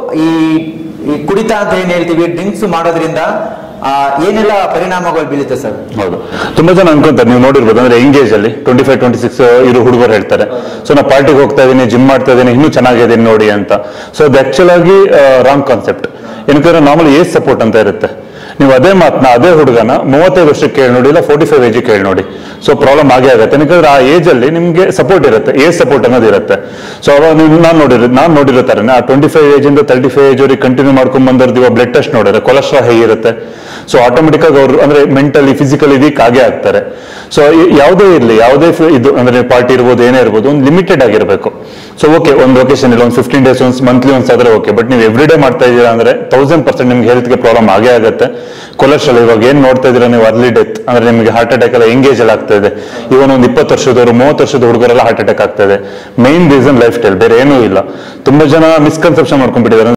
ಈ ಈ ಕುಡಿತ ಅಂತ ಏನ್ ಹೇಳ್ತೀವಿ ಡ್ರಿಂಕ್ಸ್ ಮಾಡೋದ್ರಿಂದ ಆ, ಏನೆಲ್ಲ ಪರಿಣಾಮಗಳು ಬೀಳುತ್ತೆ ಸರ್ ಹೌದು ತುಂಬಾ ಜನ ಅನ್ಕೊಂತಾರೆ ನೀವು ನೋಡಿರ್ಬೋದು ಅಂದ್ರೆ ಎಂಗೇಜ್ ಅಲ್ಲಿ ಟ್ವೆಂಟಿ ಫೈವ್ ಟ್ವೆಂಟಿ ಸಿಕ್ಸ್ ಇರೋ ಹುಡುಗರು ಹೇಳ್ತಾರೆ ಸೊ ನಾ ಪಾರ್ಟಿಗೆ ಹೋಗ್ತಾ ಇದೀನಿ ಜಿಮ್ ಮಾಡ್ತಾ ಇದೀನಿ ಇನ್ನೂ ಚೆನ್ನಾಗಿದ್ದೀನಿ ನೋಡಿ ಅಂತ ಸೊ ಅದು ಆಕ್ಚುಲ್ ಆಗಿ ರಾಂಗ್ ಕಾನ್ಸೆಪ್ಟ್ ಏನಕ್ಕಂದ್ರೆ ನಾರ್ಮಲ್ ಏಜ್ ಸಪೋರ್ಟ್ ಅಂತ ಇರುತ್ತೆ ನೀವು ಅದೇ ಮಾತನ್ನ ಅದೇ ಹುಡುಗನ ಮೂವತ್ತೈದು ವರ್ಷಕ್ಕೆ ಕೇಳಿ ನೋಡಿ ಇಲ್ಲ ಫೋರ್ಟಿ ಫೈವ್ ಏಜ್ ಕೇಳಿ ನೋಡಿ ಸೊ ಪ್ರಾಬ್ಲಮ್ ಆಗೇ ಆಗುತ್ತೆ ಯಾಕಂದ್ರೆ ಆ ಏಜ್ ಅಲ್ಲಿ ನಿಮ್ಗೆ ಸಪೋರ್ಟ್ ಇರುತ್ತೆ ಏಜ್ ಸಪೋರ್ಟ್ ಅನ್ನೋದು ಇರುತ್ತೆ ಸೊ ಅವಾಗ ನೀವು ನಾನು ನೋಡಿರೋ ನಾನು ನೋಡಿರೋ ಥರನೇ ಆ ಟ್ವೆಂಟಿ ಫೈವ್ ಏಜ್ ಇಂದ ತರ್ಟಿ ಫೈವ್ ಏಜ್ ಅವ್ರಿಗೆ ಕಂಟಿನ್ಯೂ ಮಾಡ್ಕೊಂಡ್ ಬಂದಿರ್ತೀವ ಬ್ಲಡ್ ಟೆಸ್ಟ್ ನೋಡಿದ್ರೆ ಕೊಲೆಸ್ಟ್ರಾಲ್ ಹೇಗಿರುತ್ತೆ ಸೊ ಆಟೋಮೆಟಿಕ್ ಆಗಿ ಅವರು ಅಂದ್ರೆ ಮೆಂಟಲಿ ಫಿಸಿಕಲಿ ವೀಕ್ ಆಗೇ ಆಗ್ತಾರೆ ಸೊ ಯಾವುದೇ ಇರಲಿ ಯಾವುದೇ ಫಿ- ಇದು ಅಂದ್ರೆ ಪಾರ್ಟಿ ಇರ್ಬೋದು ಏನೇ ಇರ್ಬೋದು ಒಂದು ಲಿಮಿಟೆಡ್ ಆಗಿರಬೇಕು ಸೊ ಓಕೆ ಒಂದು ಲೊಕೇಶನ್ ಇಲ್ಲ ಒಂದು ಫಿಫ್ಟೀನ್ ಡೇಸ್ ಒಂದು ಮಂತ್ಲಿ ಒಂದ್ಸ್ ಆದ್ರೆ ಓಕೆ ಬಟ್ ನೀವು ಎವ್ರಿ ಡೇ ಮಾಡ್ತಾ ಇದ್ದೀರಾ ಅಂದ್ರೆ ತೌಸಂಡ್ ಪರ್ಸೆಂಟ್ ನಿಮ್ಗೆ ಹೆಲ್ತ್ಗೆ ಪ್ರಾಬ್ಲಮ್ ಆಗೇ ಆಗುತ್ತೆ ಕೊಲೆಸ್ಟ್ರಾಲ್ ಇವಾಗ ಏನ್ ನೋಡ್ತಾ ಇದ್ದೀರಾ ನೀವು ಅರ್ಲಿ ಡೆತ್ ಅಂದ್ರೆ ನಿಮಗೆ ಹಾರ್ಟ್ ಅಟ್ಯಾಕ್ ಎಲ್ಲ ಎಂಗೇಜ್ ಎಲ್ಲ ಆಗ್ತಾ ಇದೆ ಇವನ್ ಒಂದು ಇಪ್ಪತ್ತು ವರ್ಷದವರು ಮೂವತ್ತು ವರ್ಷದ ಹುಡುಗರೆಲ್ಲ ಹಾರ್ಟ್ ಅಟ್ಯಾಕ್ ಆಗ್ತಾ ಇದೆ ಮೈನ್ ರೀಸನ್ ಲೈಫ್ ಸ್ಟೈಲ್ ಬೇರೆ ಏನೂ ಇಲ್ಲ ತುಂಬಾ ಜನ ಮಿಸ್ಕನ್ಸೆಪ್ಷನ್ ಮಾಡ್ಕೊಂಡ್ಬಿಟ್ಟಿದ್ದಾರೆ